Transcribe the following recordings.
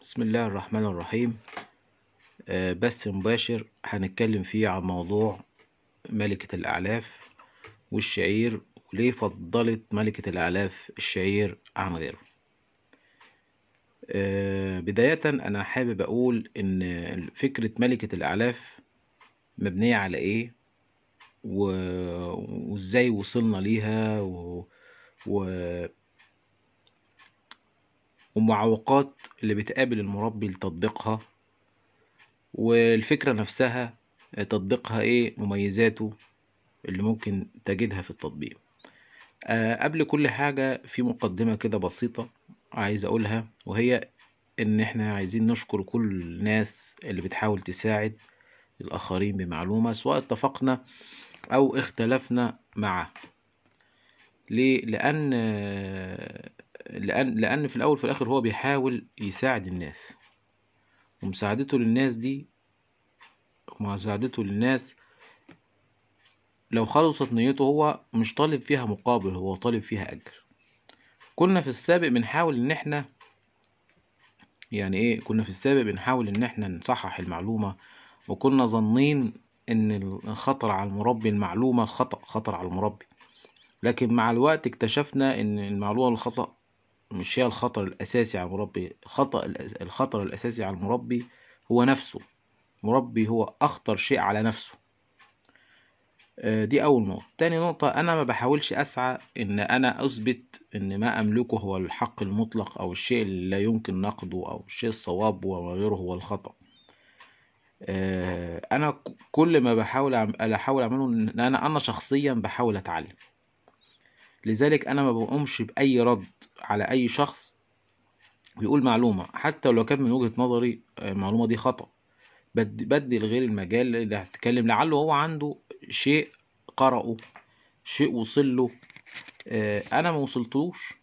بسم الله الرحمن الرحيم آه، بث مباشر هنتكلم فيه عن موضوع ملكة الأعلاف والشعير وليه فضلت ملكة الأعلاف الشعير عن غيره آه، بداية أنا حابب أقول إن فكرة ملكة الأعلاف مبنية على إيه و- وإزاي وصلنا ليها و... و... والمعوقات اللي بتقابل المربي لتطبيقها والفكرة نفسها تطبيقها ايه مميزاته اللي ممكن تجدها في التطبيق آه قبل كل حاجة في مقدمة كده بسيطة عايز اقولها وهي ان احنا عايزين نشكر كل الناس اللي بتحاول تساعد الاخرين بمعلومة سواء اتفقنا او اختلفنا معه ليه لان آه، لان لان في الاول في الاخر هو بيحاول يساعد الناس ومساعدته للناس دي ومساعدته للناس لو خلصت نيته هو مش طالب فيها مقابل هو طالب فيها أجر كنا في السابق بنحاول إن إحنا يعني إيه كنا في السابق بنحاول إن إحنا نصحح المعلومة وكنا ظنين إن الخطر على المربي المعلومة خطأ خطر على المربي لكن مع الوقت اكتشفنا إن المعلومة الخطأ مش هي الخطر الأساسي على المربي خطأ الأس- الخطر الأساسي على المربي هو نفسه المربي هو أخطر شيء على نفسه آه، دي أول نقطة تاني نقطة أنا ما بحاولش أسعى إن أنا أثبت إن ما أملكه هو الحق المطلق أو الشيء اللي لا يمكن نقده أو الشيء الصواب وما غيره هو الخطأ آه، أنا ك- كل ما بحاول أعم- أحاول أعمله إن أنا أنا شخصيا بحاول أتعلم لذلك أنا ما بقومش بأي رد على أي شخص بيقول معلومة حتى لو كان من وجهة نظري آه، المعلومة دي خطأ بد- بدي لغير المجال اللي هتكلم لعله هو عنده شيء قرأه شيء وصل له آه، انا ما وصلتلوش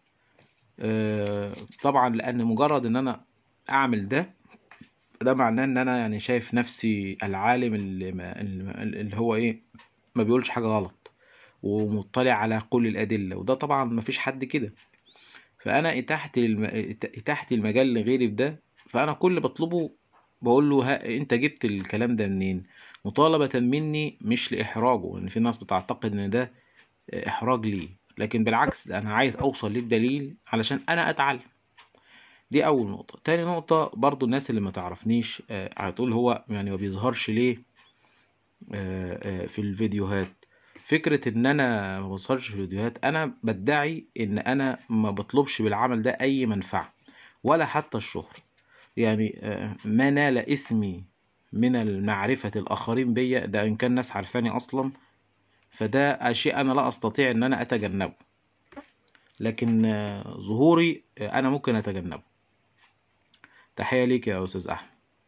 آه، طبعا لان مجرد ان انا اعمل ده ده معناه ان انا يعني شايف نفسي العالم اللي, ما اللي هو ايه ما بيقولش حاجة غلط ومطلع على كل الأدلة وده طبعا ما فيش حد كده فأنا إتاحة الم... إتاحة المجال لغيري بده فأنا كل اللي بطلبه بقول له ها أنت جبت الكلام ده منين مطالبة مني مش لإحراجه لأن في ناس بتعتقد إن ده إحراج ليه لكن بالعكس ده أنا عايز أوصل للدليل علشان أنا أتعلم دي أول نقطة تاني نقطة برضو الناس اللي ما تعرفنيش آه، هتقول هو يعني ما بيظهرش ليه آه، آه، في الفيديوهات فكرة ان انا ما بظهرش في الفيديوهات انا بدعي ان انا ما بطلبش بالعمل ده اي منفعة ولا حتى الشهرة يعني آه، ما نال اسمي من المعرفة الآخرين بيا ده إن كان ناس عارفاني أصلا فده شيء أنا لا أستطيع إن أنا أتجنبه لكن آه، ظهوري آه، أنا ممكن أتجنبه تحية ليك يا أستاذ أحمد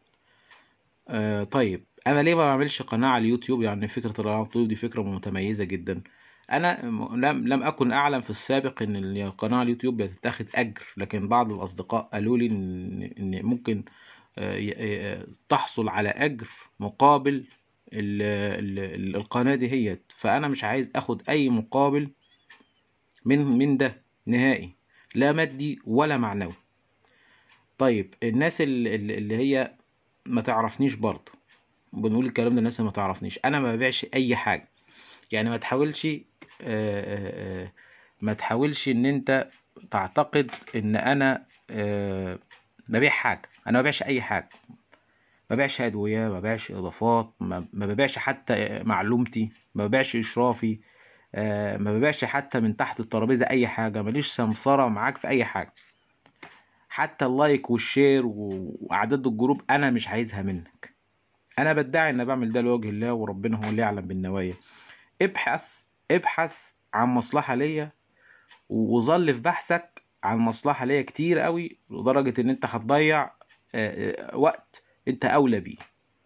آه طيب انا ليه ما بعملش قناه على اليوتيوب يعني فكره القناه على اليوتيوب دي فكره متميزه جدا انا م- لم لم اكن اعلم في السابق ان القناه على اليوتيوب بتتاخد اجر لكن بعض الاصدقاء قالوا لي ان ان ممكن آه، ي- آه، تحصل على اجر مقابل ال- ال- ال- القناه دي هي فانا مش عايز اخد اي مقابل من من ده نهائي لا مادي ولا معنوي طيب الناس اللي, اللي هي ما تعرفنيش برضه بنقول الكلام ده الناس اللي ما تعرفنيش انا ما ببيعش اي حاجه يعني ما تحاولش آه، آه، آه، ما تحاولش ان انت تعتقد ان انا آه، ببيع حاجه انا ما ببيعش اي حاجه ما ببيعش ادويه ما ببيعش اضافات ما ما ببيعش حتى معلومتي ما ببيعش اشرافي آه، ما ببيعش حتى من تحت الترابيزه اي حاجه ماليش سمسره معاك في اي حاجه حتى اللايك والشير و- واعداد الجروب انا مش عايزها منك انا بدعي ان بعمل ده لوجه الله وربنا هو اللي يعلم بالنوايا ابحث ابحث عن مصلحة ليا وظل في بحثك عن مصلحة ليا كتير قوي لدرجة ان انت هتضيع آه، آه، وقت انت اولى بيه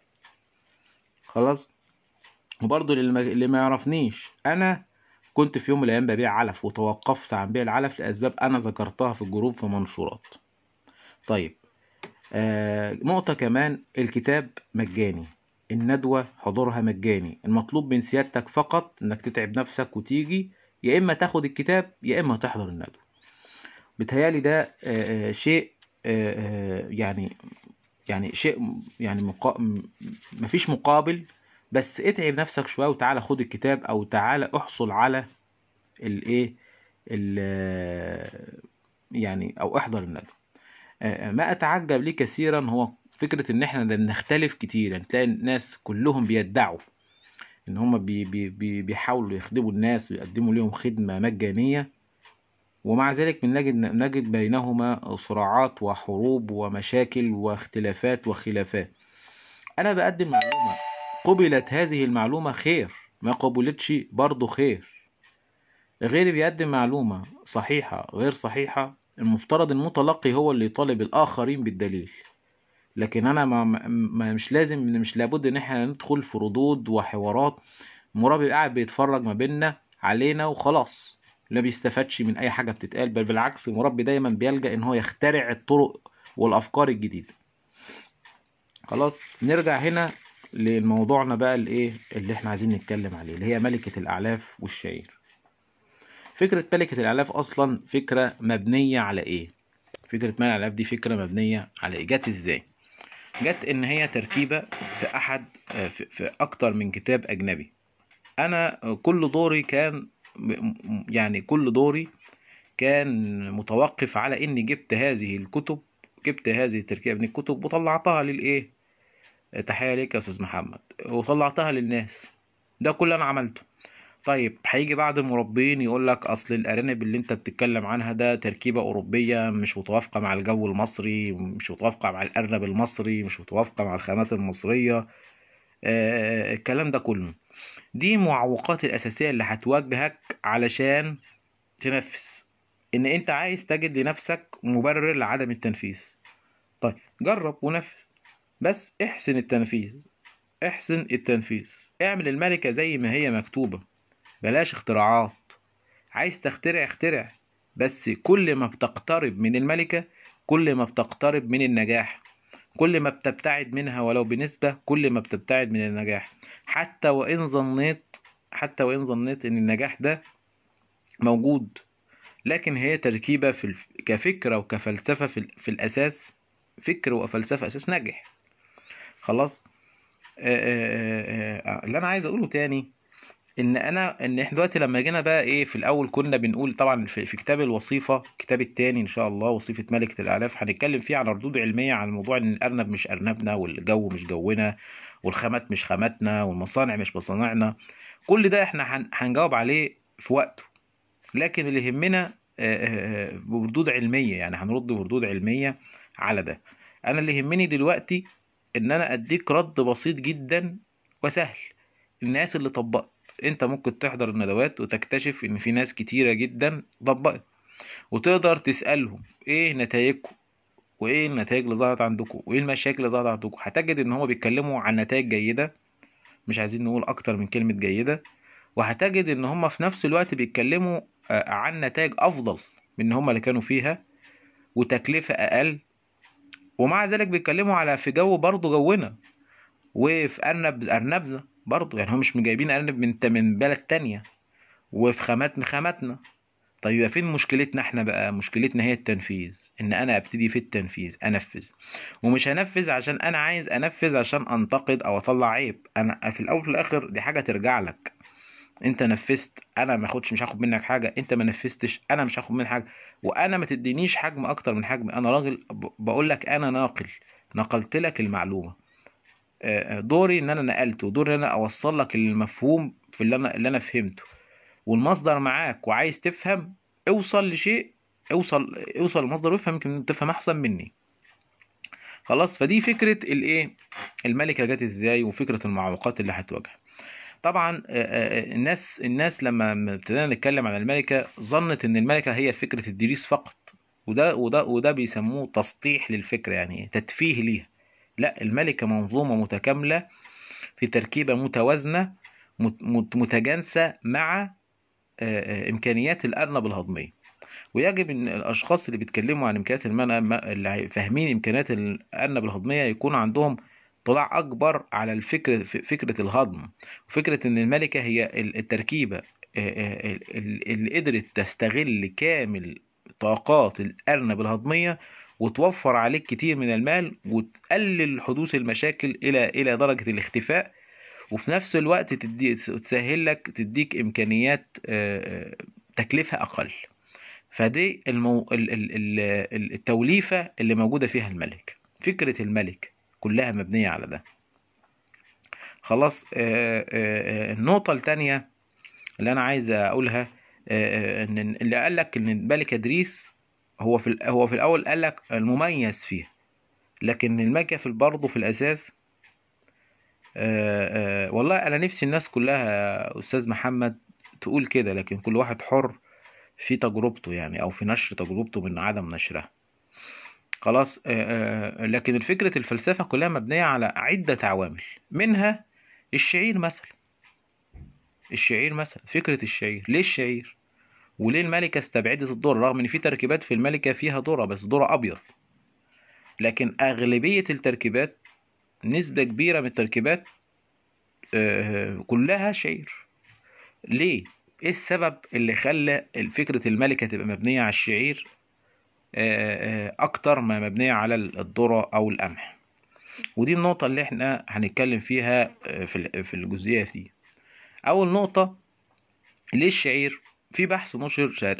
خلاص وبرضه للم- اللي ما يعرفنيش انا كنت في يوم من الايام ببيع علف وتوقفت عن بيع العلف لاسباب انا ذكرتها في الجروب في منشورات طيب آه نقطة كمان الكتاب مجاني الندوة حضورها مجاني المطلوب من سيادتك فقط انك تتعب نفسك وتيجي يا اما تاخد الكتاب يا اما تحضر الندوة بتهيالي ده آه آه، شيء آه، آه، يعني يعني شيء يعني مقا... م- مفيش مقابل بس اتعب نفسك شويه وتعالى خد الكتاب او تعالى احصل على الايه ال- يعني او احضر الندوه آه، ما اتعجب ليه كثيرا هو فكره ان احنا بنختلف كتير يعني تلاقي الناس كلهم بيدعوا ان هم بي بي بي بيحاولوا يخدموا الناس ويقدموا لهم خدمه مجانيه ومع ذلك بنجد نجد بينهما صراعات وحروب ومشاكل واختلافات وخلافات انا بقدم معلومه قبلت هذه المعلومه خير ما قبلتش برضه خير غيري بيقدم معلومه صحيحه غير صحيحه المفترض المتلقي هو اللي يطالب الاخرين بالدليل لكن انا ما ما مش لازم مش لابد ان احنا ندخل في ردود وحوارات مرابي قاعد بيتفرج ما بيننا علينا وخلاص لا بيستفادش من اي حاجه بتتقال بل بالعكس مربي دايما بيلجأ ان هو يخترع الطرق والافكار الجديده خلاص نرجع هنا لموضوعنا بقى الايه اللي احنا عايزين نتكلم عليه اللي هي ملكة الاعلاف والشعير فكرة ملكة الاعلاف اصلا فكرة مبنية على ايه فكرة ملكة الاعلاف دي فكرة مبنية على ايه جت ازاي جت ان هي تركيبة في احد في, في اكتر من كتاب اجنبي انا كل دوري كان يعني كل دوري كان متوقف على اني جبت هذه الكتب جبت هذه التركيبة من الكتب وطلعتها للايه تحية ليك يا استاذ محمد وطلعتها للناس ده كل اللي انا عملته طيب هيجي بعض المربين يقول لك اصل الارانب اللي انت بتتكلم عنها ده تركيبة اوروبية مش متوافقة مع الجو المصري مش متوافقة مع الارنب المصري مش متوافقة مع الخامات المصرية آه الكلام ده كله دي المعوقات الاساسية اللي هتواجهك علشان تنفذ ان انت عايز تجد لنفسك مبرر لعدم التنفيذ طيب جرب ونفذ بس احسن التنفيذ احسن التنفيذ اعمل الملكة زي ما هي مكتوبة بلاش اختراعات عايز تخترع اخترع بس كل ما بتقترب من الملكة كل ما بتقترب من النجاح كل ما بتبتعد منها ولو بنسبة كل ما بتبتعد من النجاح حتى وإن ظنيت حتى وإن ظنيت إن النجاح ده موجود لكن هي تركيبة في الف... كفكرة وكفلسفة في, ال... في الأساس فكر وفلسفة أساس ناجح خلاص آآ آآ اللي أنا عايز أقوله تاني إن أنا إن إحنا دلوقتي لما جينا بقى إيه في الأول كنا بنقول طبعا في, في كتاب الوصيفة الكتاب التاني إن شاء الله وصيفة ملكة الأعلاف هنتكلم فيه على ردود علمية عن موضوع إن الأرنب مش أرنبنا والجو مش جونا والخامات مش خاماتنا والمصانع مش مصانعنا كل ده إحنا هنجاوب عليه في وقته لكن اللي يهمنا بردود علمية يعني هنرد بردود علمية على ده أنا اللي يهمني دلوقتي إن أنا أديك رد بسيط جدا وسهل الناس اللي طبقت أنت ممكن تحضر الندوات وتكتشف إن في ناس كتيرة جدا طبقت وتقدر تسألهم إيه نتائجكم وإيه النتائج اللي ظهرت عندكم وإيه المشاكل اللي ظهرت عندكم هتجد إن هما بيتكلموا عن نتائج جيدة مش عايزين نقول أكتر من كلمة جيدة وهتجد إن هما في نفس الوقت بيتكلموا عن نتائج افضل من هم اللي كانوا فيها وتكلفة اقل ومع ذلك بيتكلموا على في جو برضه جونا وفي ارنب ارنبنا برضه يعني هم مش جايبين ارنب من من بلد تانية وفي خامات من خاماتنا طيب يبقى فين مشكلتنا احنا بقى مشكلتنا هي التنفيذ ان انا ابتدي في التنفيذ انفذ ومش هنفذ عشان انا عايز انفذ عشان انتقد او اطلع عيب انا في الاول وفي الاخر دي حاجه ترجع لك انت نفذت انا ما اخدش مش هاخد منك حاجه انت ما نفذتش انا مش هاخد منك حاجه وانا ما تدينيش حجم اكتر من حجم انا راجل بقول لك انا ناقل نقلت لك المعلومه دوري ان انا نقلت ودوري ان انا اوصل لك المفهوم في اللي انا اللي انا فهمته والمصدر معاك وعايز تفهم اوصل لشيء اوصل اوصل المصدر وافهم يمكن تفهم احسن مني خلاص فدي فكره الايه الملكه جت ازاي وفكره المعوقات اللي هتواجهها طبعا الناس الناس لما ابتدينا نتكلم عن الملكه ظنت ان الملكه هي فكره الدريس فقط وده وده وده بيسموه تسطيح للفكره يعني تتفيه ليها لا الملكه منظومه متكامله في تركيبه متوازنه متجانسه مع امكانيات الارنب الهضميه ويجب ان الاشخاص اللي بيتكلموا عن امكانيات المنع اللي فاهمين امكانيات الارنب الهضميه يكون عندهم اطلاع اكبر على الفكره فكره الهضم وفكره ان الملكه هي التركيبه اللي قدرت تستغل كامل طاقات الارنب الهضميه وتوفر عليك كتير من المال وتقلل حدوث المشاكل الى الى درجه الاختفاء وفي نفس الوقت تدي تسهل لك تديك امكانيات آه، آه، تكلفه اقل فدي المو... ال- ال- ال- التوليفه اللي موجوده فيها الملك فكره الملك كلها مبنيه على ده خلاص آه، آه، آه، النقطه الثانيه اللي انا عايز اقولها آه، آه، ان اللي قال لك ان الملك ادريس هو في ال- هو في الاول قال لك المميز فيه لكن الملكه في برضه في الاساس آه، آه، والله انا نفسي الناس كلها يا استاذ محمد تقول كده لكن كل واحد حر في تجربته يعني او في نشر تجربته من عدم نشرها خلاص آه، آه، لكن فكرة الفلسفة كلها مبنية على عدة عوامل منها الشعير مثلا الشعير مثلا فكرة الشعير ليه الشعير وليه الملكة استبعدت الذرة رغم ان في تركيبات في الملكة فيها ذرة بس ذرة ابيض لكن اغلبية التركيبات نسبة كبيرة من التركيبات آه، كلها شعير ليه ايه السبب اللي خلى فكرة الملكة تبقى مبنية على الشعير آه، آه، اكتر ما مبنية على الذرة او القمح ودي النقطة اللي احنا هنتكلم فيها آه، في ال- في الجزئية دي اول نقطة ليه الشعير في بحث نشر سنة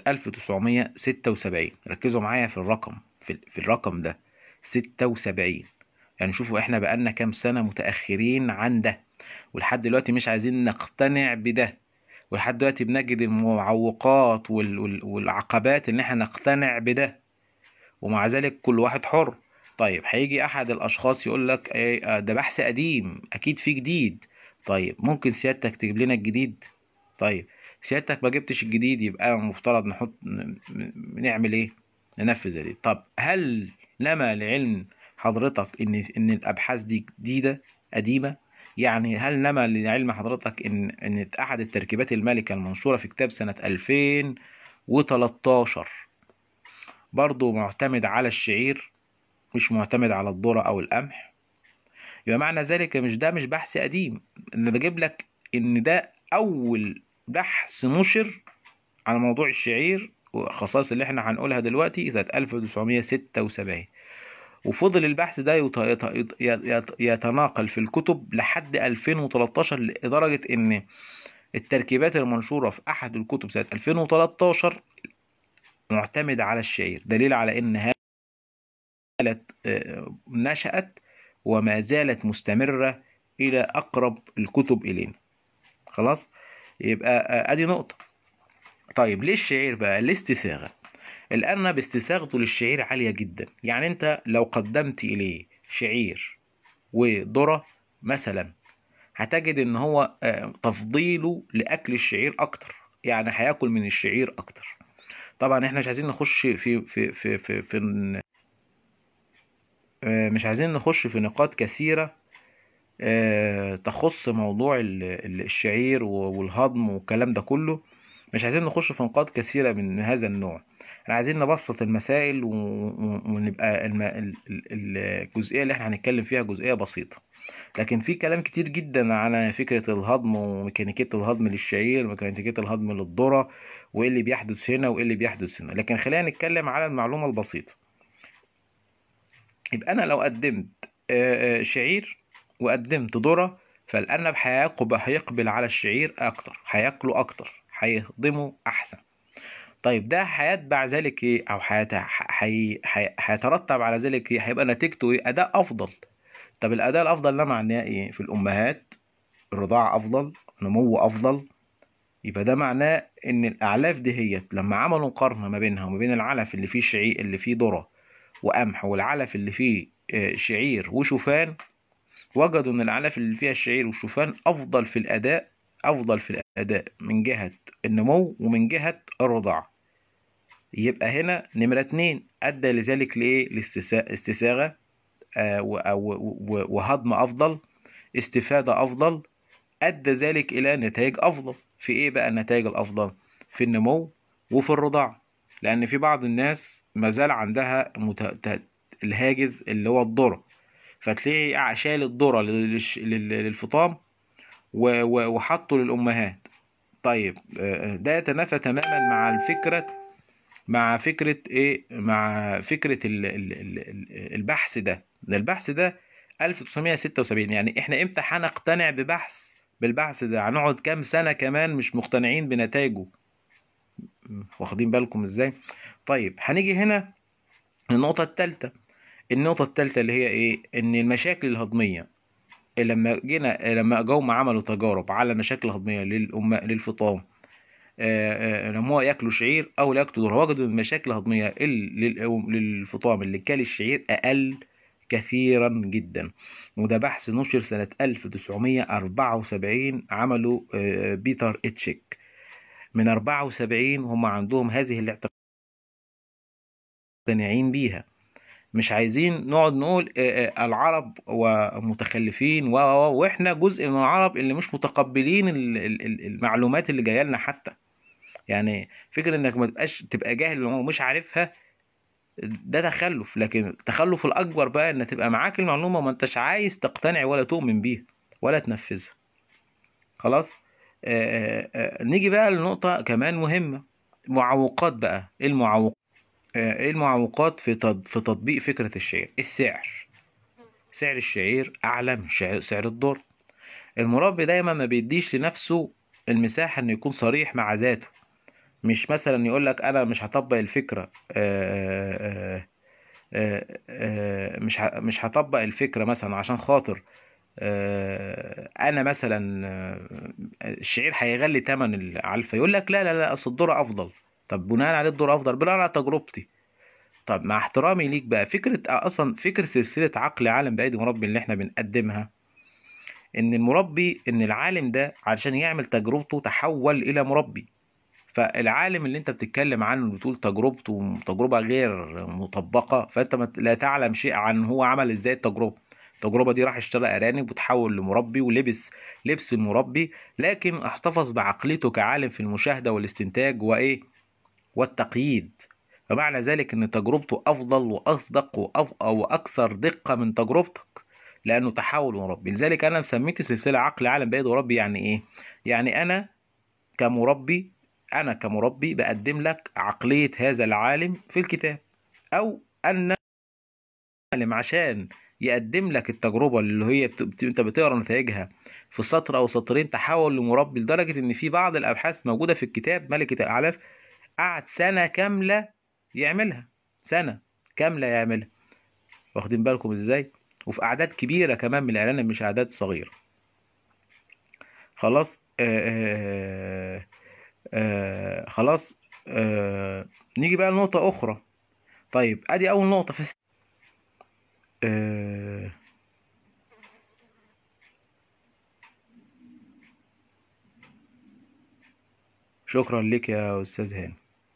1976 ركزوا معايا في الرقم في, في الرقم ده 76 يعني شوفوا احنا بقالنا كام سنة متأخرين عن ده ولحد دلوقتي مش عايزين نقتنع بده ولحد دلوقتي بنجد المعوقات وال- وال- والعقبات ان احنا نقتنع بده ومع ذلك كل واحد حر طيب هيجي احد الاشخاص يقول لك ايه آه، ده بحث قديم اكيد في جديد طيب ممكن سيادتك تجيب لنا الجديد طيب سيادتك ما جبتش الجديد يبقى المفترض نحط ن- ن- نعمل ايه ننفذ دي طب هل نما لعلم حضرتك ان ان الابحاث دي جديده قديمه يعني هل نما لعلم حضرتك ان ان احد التركيبات المالكه المنشوره في كتاب سنه 2013 برضه معتمد على الشعير مش معتمد على الذرة أو القمح يبقى معنى ذلك مش ده مش بحث قديم أنا بجيب لك إن ده أول بحث نشر على موضوع الشعير والخصائص اللي احنا هنقولها دلوقتي سنة 1976 وفضل البحث ده يت- يت- يت- يتناقل في الكتب لحد 2013 لدرجة إن التركيبات المنشورة في أحد الكتب سنة 2013 معتمدة على الشعير دليل على إن زالت آه، نشأت وما زالت مستمرة إلى أقرب الكتب إلينا خلاص يبقى آه، أدي نقطة طيب ليه الشعير بقى الاستساغة الأرنب استساغته للشعير عالية جدا يعني أنت لو قدمت إليه شعير وذرة مثلا هتجد إن هو آه، تفضيله لأكل الشعير أكتر يعني هياكل من الشعير أكتر طبعا احنا مش عايزين نخش في في في في, في, في آه، مش عايزين نخش في نقاط كثيرة آه، تخص موضوع ال- ال- الشعير و- والهضم والكلام ده كله مش عايزين نخش في نقاط كثيرة من هذا النوع احنا عايزين نبسط المسائل و- و- ونبقى الم- ال- ال- الجزئية اللي احنا هنتكلم فيها جزئية بسيطة لكن في كلام كتير جدا على فكرة الهضم وميكانيكية الهضم للشعير وميكانيكية الهضم للذرة وايه اللي بيحدث هنا وايه اللي بيحدث هنا لكن خلينا نتكلم على المعلومة البسيطة يبقى انا لو قدمت آه، آه، شعير وقدمت ذرة فالارنب هيقب هيقبل على الشعير اكتر هياكله اكتر هيهضمه احسن طيب ده هيتبع ذلك ايه او هيت- هي- هي- هيترتب على ذلك ايه هيبقى نتيجته ايه اداء افضل طب الاداء الافضل ده معناه ايه في الامهات الرضاعة افضل نمو افضل يبقى ده معناه ان الاعلاف دهيت لما عملوا مقارنة ما بينها وما بين العلف اللي فيه شعير اللي فيه ذرة وقمح والعلف اللي فيه آه، شعير وشوفان وجدوا ان العلف اللي فيها الشعير والشوفان افضل في الاداء افضل في الاداء من جهة النمو ومن جهة الرضاعة يبقى هنا نمرة اتنين ادى لذلك لايه لاستساغة آه، و- و- و- وهضم افضل استفادة افضل ادى ذلك الى نتائج افضل في ايه بقى النتائج الافضل في النمو وفي الرضاعة لان في بعض الناس ما زال عندها مت... ت- الهاجس اللي هو الذرة فتلاقي شايل الذرة للش- لل- للفطام و- و- وحطه للأمهات طيب آه، ده يتنافى تماما مع الفكرة مع فكرة ايه مع فكرة ال ال ال البحث ده ده البحث ده 1976 يعني احنا امتى هنقتنع ببحث بالبحث ده هنقعد كام سنة كمان مش مقتنعين بنتائجه واخدين بالكم ازاي طيب هنيجي هنا النقطة الثالثة النقطة الثالثة اللي هي ايه ان المشاكل الهضمية لما جينا لما جم عملوا تجارب على مشاكل هضمية للأم للفطام لما هو ياكلوا شعير او لا ياكلوا ذره وجدوا المشاكل الهضميه للفطام اللي كل الشعير اقل كثيرا جدا وده بحث نشر سنة 1974 عمله بيتر اتشيك من 74 هم عندهم هذه الاعتقادين بيها مش عايزين نقعد نقول العرب ومتخلفين واحنا جزء من العرب اللي مش متقبلين المعلومات اللي جايه لنا حتى يعني فكرة انك ما تبقاش تبقى جاهل ومش عارفها ده تخلف لكن التخلف الاكبر بقى ان تبقى معاك المعلومه وما انتش عايز تقتنع ولا تؤمن بيها ولا تنفذها خلاص آآ آآ نيجي بقى لنقطه كمان مهمه معوقات بقى ايه المعوقات ايه المعوقات في في تطبيق فكره الشعير السعر سعر الشعير اعلى من سعر الذر المربي دايما ما بيديش لنفسه المساحه انه يكون صريح مع ذاته مش مثلا يقول لك انا مش هطبق الفكره آآ آآ مش مش هطبق الفكره مثلا عشان خاطر انا مثلا الشعير هيغلي ثمن العلفه يقول لك لا لا لا اصل الذره افضل طب بناء على الذره افضل بناء على تجربتي طب مع احترامي ليك بقى فكره اصلا فكره سلسله عقل عالم بايدي مربي اللي احنا بنقدمها ان المربي ان العالم ده علشان يعمل تجربته تحول الى مربي فالعالم اللي انت بتتكلم عنه بتقول تجربته تجربة غير مطبقة فانت لا تعلم شيء عن هو عمل ازاي التجربة التجربة دي راح اشترى ارانب وتحول لمربي ولبس لبس المربي لكن احتفظ بعقليته كعالم في المشاهدة والاستنتاج وايه والتقييد فمعنى ذلك ان تجربته افضل واصدق وأف... واكثر دقة من تجربتك لانه تحول مربي لذلك انا مسميت سلسلة عقل عالم بيد وربي يعني ايه يعني انا كمربي أنا كمربي بقدم لك عقلية هذا العالم في الكتاب أو أن العالم عشان يقدم لك التجربة اللي هي بت... أنت بتقرا نتائجها في سطر أو سطرين تحول لمربي لدرجة إن في بعض الأبحاث موجودة في الكتاب ملكة الأعلاف قعد سنة كاملة يعملها سنة كاملة يعملها واخدين بالكم إزاي؟ وفي أعداد كبيرة كمان من الأرانب مش أعداد صغيرة خلاص آآ آآ آه خلاص آه نيجي بقى لنقطة أخرى طيب أدي أول نقطة في آه شكرا لك يا أستاذ هاني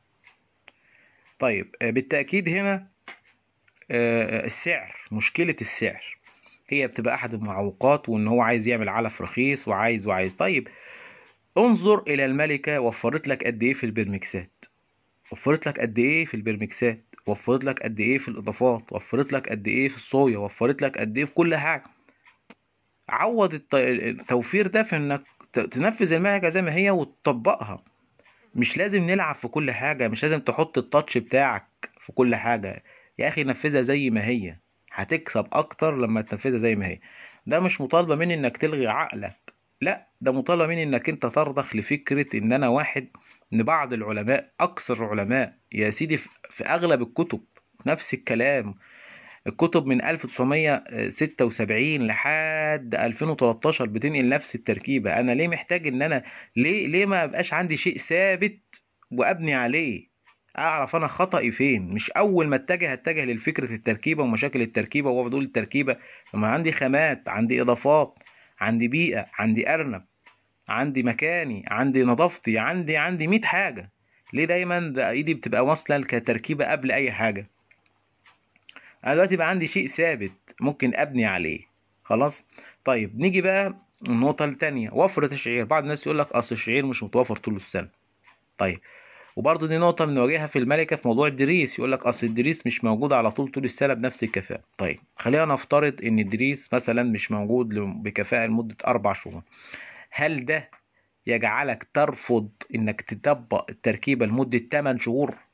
طيب آه بالتأكيد هنا آه السعر مشكلة السعر هي بتبقى أحد المعوقات وإن هو عايز يعمل علف رخيص وعايز وعايز طيب انظر الى الملكة وفرت لك قد ايه في البرمكسات وفرت لك قد ايه في البرمكسات وفرت لك قد ايه في الاضافات وفرت لك قد ايه في الصويا وفرت لك قد ايه في كل حاجة عوض التوفير ده في انك تنفذ الملكة زي ما هي وتطبقها مش لازم نلعب في كل حاجة مش لازم تحط التاتش بتاعك في كل حاجة يا اخي نفذها زي ما هي هتكسب اكتر لما تنفذها زي ما هي ده مش مطالبة مني انك تلغي عقلك لا ده مطالبة مني انك انت ترضخ لفكرة ان انا واحد ان بعض العلماء اكثر العلماء يا سيدي في اغلب الكتب نفس الكلام الكتب من 1976 لحد 2013 بتنقل نفس التركيبة انا ليه محتاج ان انا ليه ليه ما بقاش عندي شيء ثابت وابني عليه اعرف انا خطأي فين مش اول ما اتجه اتجه للفكرة التركيبة ومشاكل التركيبة وهو بقول التركيبة لما عندي خامات عندي اضافات عندي بيئة عندي أرنب عندي مكاني عندي نظافتي عندي عندي مية حاجة ليه دايما ده ايدي بتبقى واصلة كتركيبة قبل أي حاجة أنا دلوقتي بقى عندي شيء ثابت ممكن أبني عليه خلاص طيب نيجي بقى النقطة التانية وفرة الشعير بعض الناس يقول لك أصل الشعير مش متوفر طول السنة طيب وبرضه دي نقطة بنواجهها في الملكة في موضوع الدريس يقول لك أصل الدريس مش موجود على طول طول السنة بنفس الكفاءة طيب خلينا نفترض إن الدريس مثلا مش موجود بكفاءة لمدة أربع شهور هل ده يجعلك ترفض إنك تطبق التركيبة لمدة 8 شهور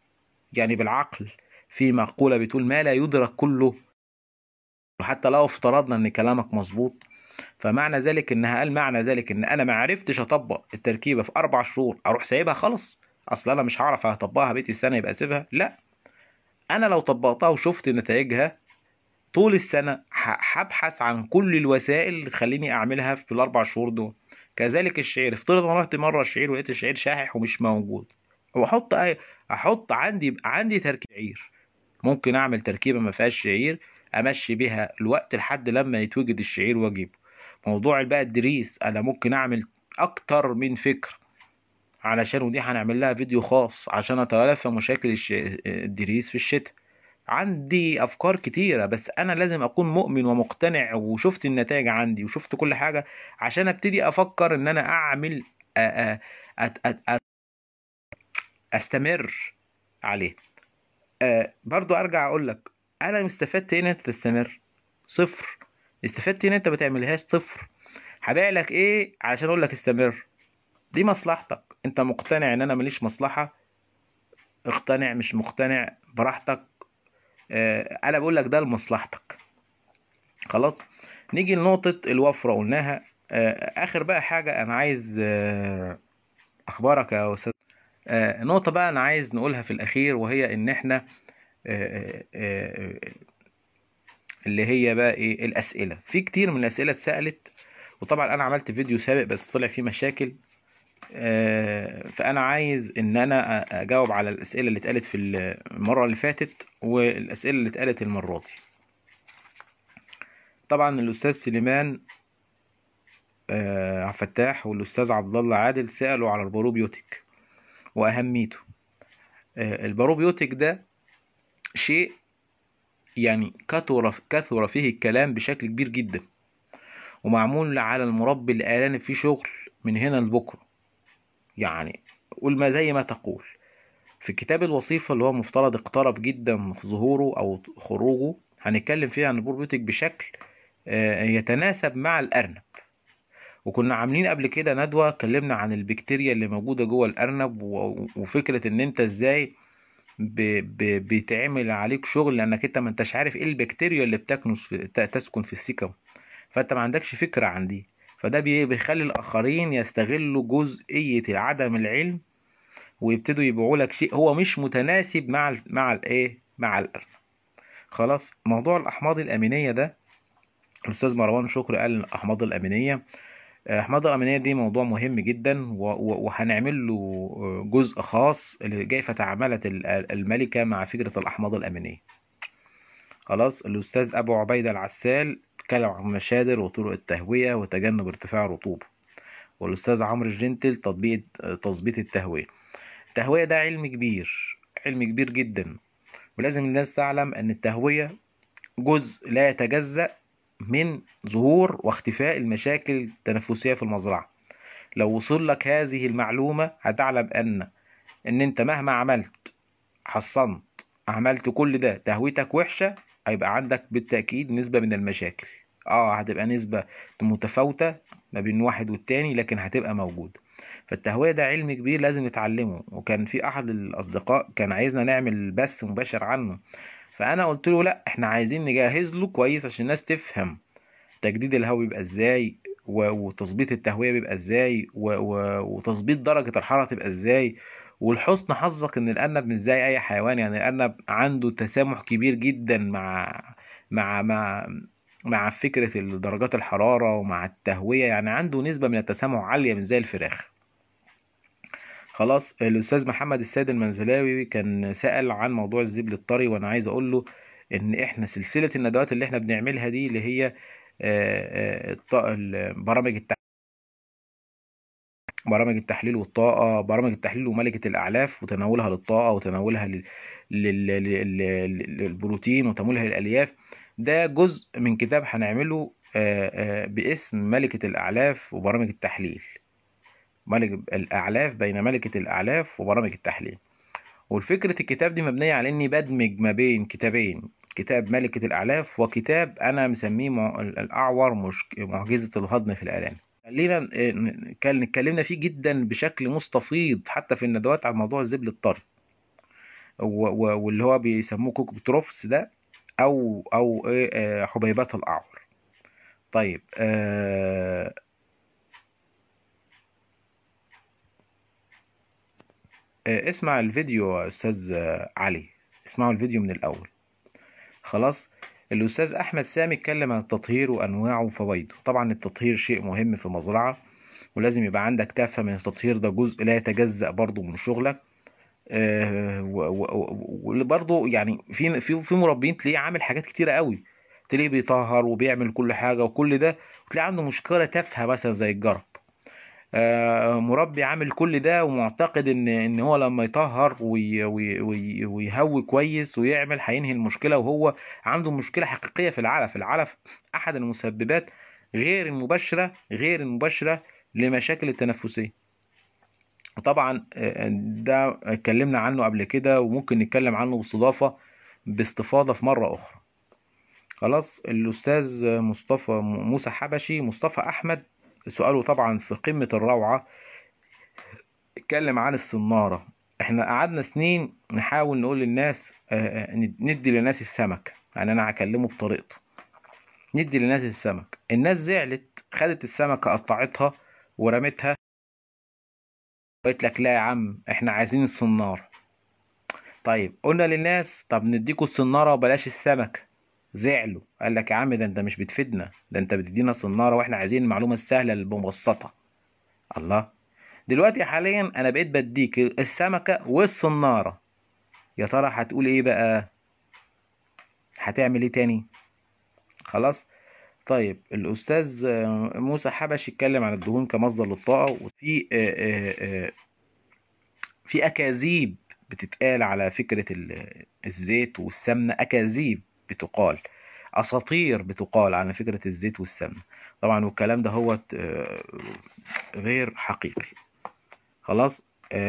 يعني بالعقل في مقولة بتقول ما لا يدرك كله وحتى لو افترضنا ان كلامك مظبوط فمعنى ذلك ان قال معنى ذلك ان انا ما عرفتش اطبق التركيبه في اربع شهور اروح سايبها خالص اصل انا مش هعرف اطبقها بقيه السنه يبقى اسيبها لا انا لو طبقتها وشفت نتائجها طول السنه هبحث عن كل الوسائل اللي تخليني اعملها في الاربع شهور دول كذلك الشعير افترض انا رحت مره الشعير ولقيت الشعير شاحح ومش موجود واحط احط عندي عندي تركيب شعير ممكن اعمل تركيبه ما فيهاش شعير امشي بيها الوقت لحد لما يتوجد الشعير واجيبه موضوع بقى الدريس انا ممكن اعمل اكتر من فكر علشان ودي هنعمل لها فيديو خاص عشان اتلافى مشاكل الدريس في الشتاء عندي افكار كتيره بس انا لازم اكون مؤمن ومقتنع وشفت النتائج عندي وشفت كل حاجه عشان ابتدي افكر ان انا اعمل أ أ أ استمر عليه برضو ارجع اقول لك انا استفدت ايه ان انت تستمر صفر استفدت ان انت ما تعملهاش صفر هبيع لك ايه عشان اقول لك استمر دي مصلحتك انت مقتنع ان انا ماليش مصلحه اقتنع مش مقتنع براحتك اه انا بقول لك ده لمصلحتك خلاص نيجي لنقطه الوفره قلناها اه اخر بقى حاجه انا عايز اه اخبارك يا استاذ اه نقطه بقى انا عايز نقولها في الاخير وهي ان احنا اه اه اللي هي بقى ايه الاسئله في كتير من الاسئله اتسالت وطبعا انا عملت فيديو سابق بس طلع فيه مشاكل فانا عايز ان انا اجاوب على الاسئله اللي اتقالت في المره اللي فاتت والاسئله اللي اتقالت المره دي طبعا الاستاذ سليمان عبد الفتاح والاستاذ عبد الله عادل سالوا على البروبيوتيك واهميته البروبيوتيك ده شيء يعني كثر كثر فيه الكلام بشكل كبير جدا ومعمول على المربي الآلاني فيه شغل من هنا لبكره يعني قول ما زي ما تقول في كتاب الوصيفة اللي هو مفترض اقترب جدا ظهوره أو خروجه هنتكلم فيه عن البروبيوتيك بشكل يتناسب مع الأرنب وكنا عاملين قبل كده ندوة اتكلمنا عن البكتيريا اللي موجودة جوه الأرنب وفكرة إن أنت إزاي بيتعمل عليك شغل لانك انت ما انتش عارف ايه البكتيريا اللي بتكنس في تسكن في السيكم فانت ما عندكش فكره عن دي فده بيخلي الاخرين يستغلوا جزئيه عدم العلم ويبتدوا يبيعوا لك شيء هو مش متناسب مع ال مع الايه مع الارنب خلاص موضوع الاحماض الامينيه ده الاستاذ مروان شكري قال الاحماض الامينيه احماض الامينيه دي موضوع مهم جدا وهنعمل له جزء خاص كيف تعاملت الملكه مع فكره الاحماض الامينيه خلاص الاستاذ ابو عبيده العسال اتكلم عن المشادر وطرق التهويه وتجنب ارتفاع الرطوبه والاستاذ عمرو الجنتل تطبيق تظبيط التهويه التهويه ده علم كبير علم كبير جدا ولازم الناس تعلم ان التهويه جزء لا يتجزأ من ظهور واختفاء المشاكل التنفسية في المزرعة لو وصل لك هذه المعلومة هتعلم أن أن أنت مهما عملت حصنت عملت كل ده تهويتك وحشة هيبقى عندك بالتأكيد نسبة من المشاكل اه هتبقى نسبة متفاوتة ما بين واحد والتاني لكن هتبقى موجودة فالتهوية ده علم كبير لازم نتعلمه وكان في أحد الأصدقاء كان عايزنا نعمل بث مباشر عنه فانا قلت له لا احنا عايزين نجهز له كويس عشان الناس تفهم تجديد الهواء بيبقى ازاي وتظبيط التهويه بيبقى ازاي وتظبيط درجه الحراره تبقى ازاي ولحسن حظك ان الارنب مش زي اي حيوان يعني الارنب عنده تسامح كبير جدا مع مع مع مع فكره درجات الحراره ومع التهويه يعني عنده نسبه من التسامح عاليه مش زي الفراخ خلاص الاستاذ محمد السيد المنزلاوي كان سأل عن موضوع الزبل الطري وانا عايز اقول له ان احنا سلسله الندوات اللي احنا بنعملها دي اللي هي برامج التحليل برامج التحليل والطاقة برامج التحليل وملكة الأعلاف وتناولها للطاقة وتناولها لل... لل... لل... للبروتين وتناولها للألياف ده جزء من كتاب هنعمله باسم ملكة الأعلاف وبرامج التحليل ملك الأعلاف بين ملكة الأعلاف وبرامج التحليل والفكرة الكتاب دي مبنية على إني بدمج ما بين كتابين كتاب ملكة الأعلاف وكتاب أنا مسميه مع... الأعور مش... معجزة الهضم في الآلام خلينا كان اتكلمنا فيه جدا بشكل مستفيض حتى في الندوات على موضوع الزبل الطري و- و- واللي هو بيسموه كوكوتروفس ده او او ايه آه، حبيبات الاعور طيب آه آه، اسمع الفيديو يا استاذ آه، علي اسمعوا الفيديو من الاول خلاص الاستاذ احمد سامي اتكلم عن التطهير وانواعه وفوائده طبعا التطهير شيء مهم في المزرعه ولازم يبقى عندك تفهم ان التطهير ده جزء لا يتجزأ برضه من شغلك آه، و- و- و- وبرضه يعني في في في مربين تلاقيه عامل حاجات كتيره قوي تلاقيه بيطهر وبيعمل كل حاجه وكل ده وتلاقي عنده مشكله تافهه مثلا زي الجرب آه، مربي عامل كل ده ومعتقد ان ان هو لما يطهر وي وي وي ويهوي كويس ويعمل هينهي المشكله وهو عنده مشكله حقيقيه في العلف العلف احد المسببات غير المباشره غير المباشره لمشاكل التنفسيه طبعا آه، ده اتكلمنا عنه قبل كده وممكن نتكلم عنه باستضافه باستفاضه في مره اخرى خلاص الاستاذ مصطفى موسى حبشي مصطفى احمد سؤاله طبعا في قمه الروعه اتكلم عن الصنارة احنا قعدنا سنين نحاول نقول للناس آه، آه، ندي للناس السمك يعني انا هكلمه بطريقته ندي للناس السمك الناس زعلت خدت السمكة قطعتها ورمتها قالت لك لا يا عم احنا عايزين الصنارة طيب قلنا للناس طب نديكوا الصنارة وبلاش السمك زعلوا قال لك يا عم ده انت مش بتفيدنا ده انت بتدينا صنارة واحنا عايزين المعلومة السهلة المبسطة الله دلوقتي حاليا انا بقيت بديك السمكة والصنارة يا ترى هتقول ايه بقى هتعمل ايه تاني خلاص طيب الاستاذ آه، موسى حبش اتكلم عن الدهون كمصدر للطاقة وفي آه، آه، آه، في اكاذيب بتتقال على فكرة ال- الزيت والسمنة اكاذيب بتقال اساطير بتقال على فكرة الزيت والسمنة طبعا والكلام ده هو غير حقيقي خلاص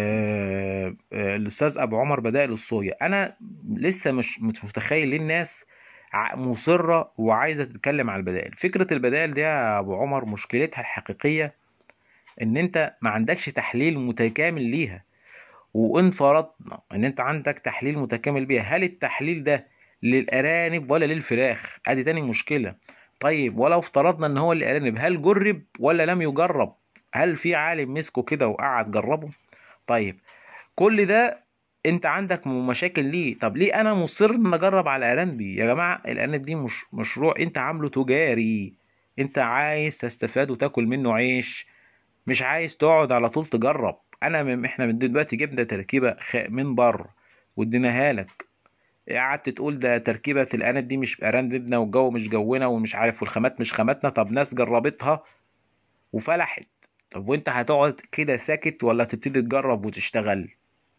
آه آه الاستاذ ابو عمر بدائل الصويا انا لسه مش مش متخيل ليه الناس ع- مصره وعايزه تتكلم على البدائل فكره البدائل دي يا ابو عمر مشكلتها الحقيقيه ان انت ما عندكش تحليل متكامل ليها وان فرضنا ان انت عندك تحليل متكامل بيها هل التحليل ده للارانب ولا للفراخ ادي تاني مشكله طيب ولو افترضنا ان هو للارانب هل جرب ولا لم يجرب هل في عالم مسكه كده وقعد جربه طيب كل ده انت عندك م- مشاكل ليه طب ليه انا مصر ان اجرب على ارانبي يا جماعه الارانب دي مش مشروع انت عامله تجاري انت عايز تستفاد وتاكل منه عيش مش عايز تقعد على طول تجرب انا من احنا من دلوقتي جبنا تركيبه خ... من بره واديناها لك قعدت تقول ده تركيبه الارانب دي مش ارانبنا والجو مش جونا ومش عارف والخامات مش خاماتنا طب ناس جربتها وفلحت طب وانت هتقعد كده ساكت ولا تبتدي تجرب وتشتغل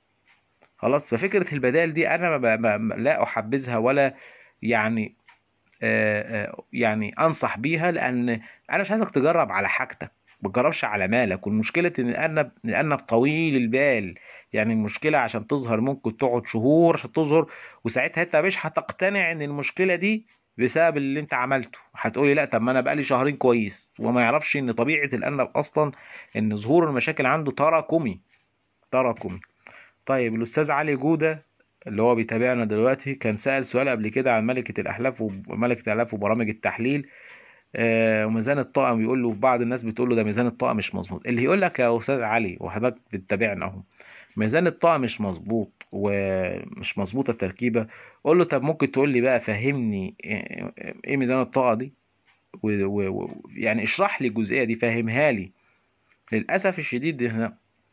خلاص ففكرة البدائل دي انا ما ب... ما... لا احبذها ولا يعني آه آه يعني انصح بيها لان انا مش عايزك تجرب على حاجتك ما تجربش على مالك والمشكلة ان الارنب الارنب طويل البال يعني المشكلة عشان تظهر ممكن تقعد شهور عشان تظهر وساعتها انت مش هتقتنع ان المشكلة دي بسبب اللي انت عملته هتقولي لا طب ما انا بقالي شهرين كويس وما يعرفش ان طبيعة الارنب اصلا ان ظهور المشاكل عنده تراكمي تراكمي طيب الأستاذ علي جودة اللي هو بيتابعنا دلوقتي كان سأل سؤال قبل كده عن ملكة الأحلاف وملكة الأحلاف وبرامج التحليل آه وميزان الطاقة بيقول له بعض الناس بتقول له ده ميزان الطاقة مش مظبوط اللي يقول لك يا أستاذ علي وحضرتك بتتابعنا أهو ميزان الطاقة مش مظبوط ومش مظبوطة التركيبة قول له طب ممكن تقول لي بقى فهمني إيه إيه ميزان الطاقة دي و... و... و... يعني اشرح لي الجزئية دي فهمها لي للأسف الشديد احنا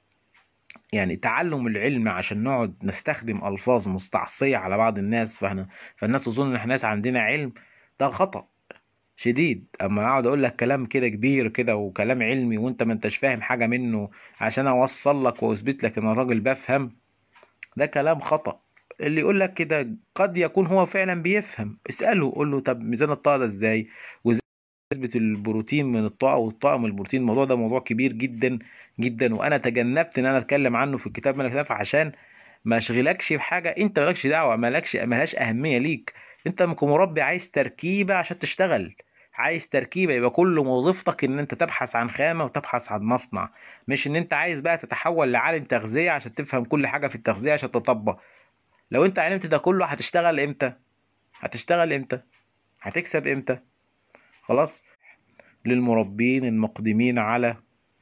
يعني تعلم العلم عشان نقعد نستخدم ألفاظ مستعصية على بعض الناس فاحنا فالناس تظن إن احنا ناس عندنا علم ده خطأ شديد أما أقعد أقول لك كلام كده كبير كده وكلام علمي وأنت ما أنتش فاهم حاجة منه عشان أوصل لك وأثبت لك إن الراجل بفهم ده كلام خطأ اللي يقول لك كده قد يكون هو فعلا بيفهم اسأله قول له طب ميزان الطاقة ده إزاي وإزاي نسبة البروتين من الطاقة والطاقة من البروتين الموضوع ده موضوع كبير جدا جدا وانا تجنبت ان انا اتكلم عنه في الكتاب ملك نافع عشان ما اشغلكش بحاجه انت مالكش دعوه مالكش مالهاش اهميه ليك انت كمربي عايز تركيبه عشان تشتغل عايز تركيبه يبقى كل وظيفتك ان انت تبحث عن خامه وتبحث عن مصنع مش ان انت عايز بقى تتحول لعالم تغذيه عشان تفهم كل حاجه في التغذيه عشان تطبق لو انت علمت ده كله هتشتغل امتى هتشتغل امتى هتكسب امتى خلاص للمربين المقدمين على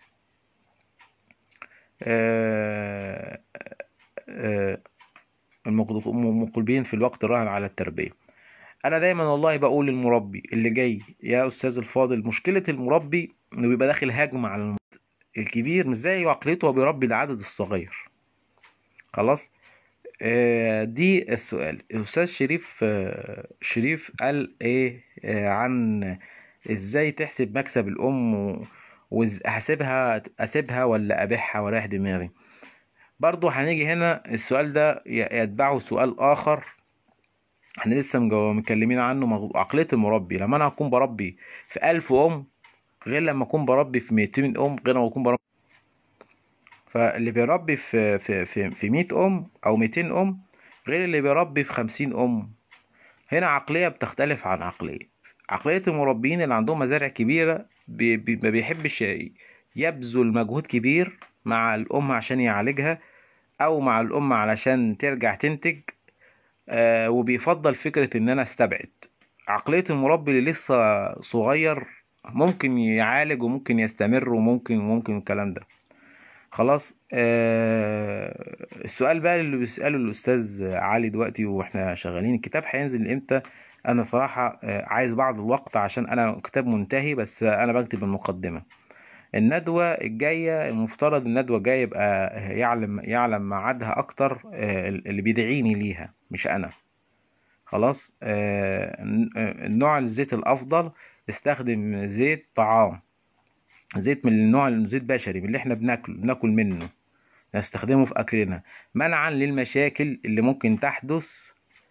آه، آه، المقد- المقبلين في الوقت الراهن على التربية انا دايما والله بقول للمربي اللي جاي يا استاذ الفاضل مشكلة المربي انه بيبقى داخل هجمة على الم- الكبير مش زي عقليته وبيربي العدد الصغير خلاص آه، دي السؤال الاستاذ شريف آه، شريف قال ايه آه، عن ازاي تحسب مكسب الام و- وهسيبها اسيبها ولا ابيعها ورايح دماغي برضو هنيجي هنا السؤال ده ي- يتبعه سؤال اخر احنا لسه مجو- متكلمين عنه مغ- عقلية المربي لما انا اكون بربي في ألف ام غير لما اكون بربي في 200 ام غير لما اكون بربي فاللي بيربي في في في في 100 ام او 200 ام غير اللي بيربي في 50 ام هنا عقلية بتختلف عن عقلية عقلية المربيين اللي عندهم مزارع كبيرة بي بي ما بيحبش يبذل مجهود كبير مع الأم عشان يعالجها أو مع الأم علشان ترجع تنتج آه وبيفضل فكرة إن أنا أستبعد عقلية المربي اللي لسه صغير ممكن يعالج وممكن يستمر وممكن وممكن الكلام ده خلاص آه السؤال بقى اللي بيسأله الأستاذ علي دلوقتي وإحنا شغالين الكتاب هينزل إمتى أنا صراحة آه عايز بعض الوقت عشان أنا كتاب منتهي بس أنا بكتب المقدمة الندوة الجاية المفترض الندوة الجاية يبقى يعلم يعلم ميعادها أكتر آه اللي بيدعيني ليها مش أنا خلاص آه النوع الزيت الأفضل استخدم زيت طعام زيت من النوع زيت بشري من اللي احنا بناكل بناكل منه نستخدمه في أكلنا منعا للمشاكل اللي ممكن تحدث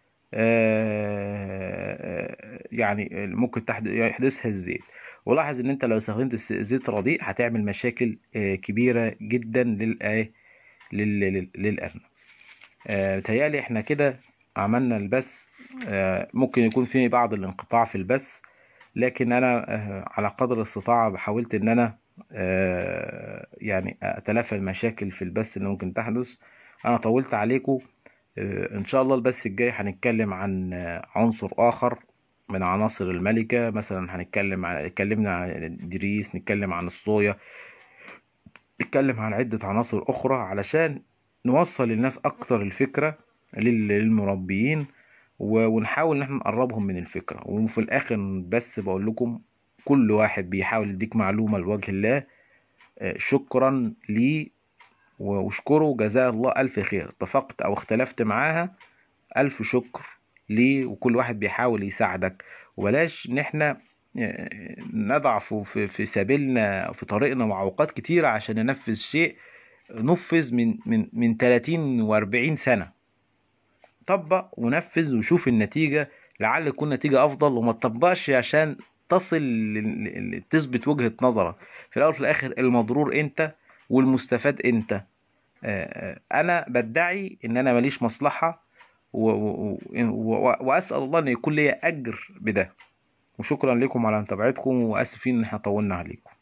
آه، يعني ممكن تحدث يحدثها الزيت ولاحظ ان انت لو استخدمت الس- زيت رديء هتعمل مشاكل آه، كبيرة جدا للآه لل- لل- للأرنب آه، بتهيألي احنا كده عملنا البث آه، ممكن يكون في بعض الانقطاع في البث لكن انا آه، على قدر الاستطاعة حاولت ان انا آه، يعني اتلافى المشاكل في البث اللي ممكن تحدث انا طولت عليكم آه، ان شاء الله البث الجاي هنتكلم عن آه، عنصر اخر من عناصر الملكة مثلا هنتكلم عن اتكلمنا عن الدريس نتكلم عن الصويا نتكلم عن عدة عناصر اخرى علشان نوصل للناس اكتر الفكرة لل- للمربيين و- ونحاول ان احنا نقربهم من الفكرة وفي الاخر بس بقول لكم كل واحد بيحاول يديك معلومة لوجه الله آه، شكرا لي واشكره جزاه الله ألف خير اتفقت أو اختلفت معاها ألف شكر ليه وكل واحد بيحاول يساعدك وبلاش إن إحنا آه، نضعف في في سبيلنا في طريقنا معوقات كتيرة عشان ننفذ شيء نفذ من من من 30 و40 سنة طبق ونفذ وشوف النتيجة لعل تكون نتيجة أفضل وما تطبقش عشان تصل ل- ل- تثبت وجهة نظرك في الأول وفي الآخر المضرور أنت والمستفاد أنت آه، آه، أنا بدعي إن أنا ماليش مصلحة و- و- و- وأسأل الله إن يكون لي أجر بده وشكرا لكم على متابعتكم وآسفين إن احنا طولنا عليكم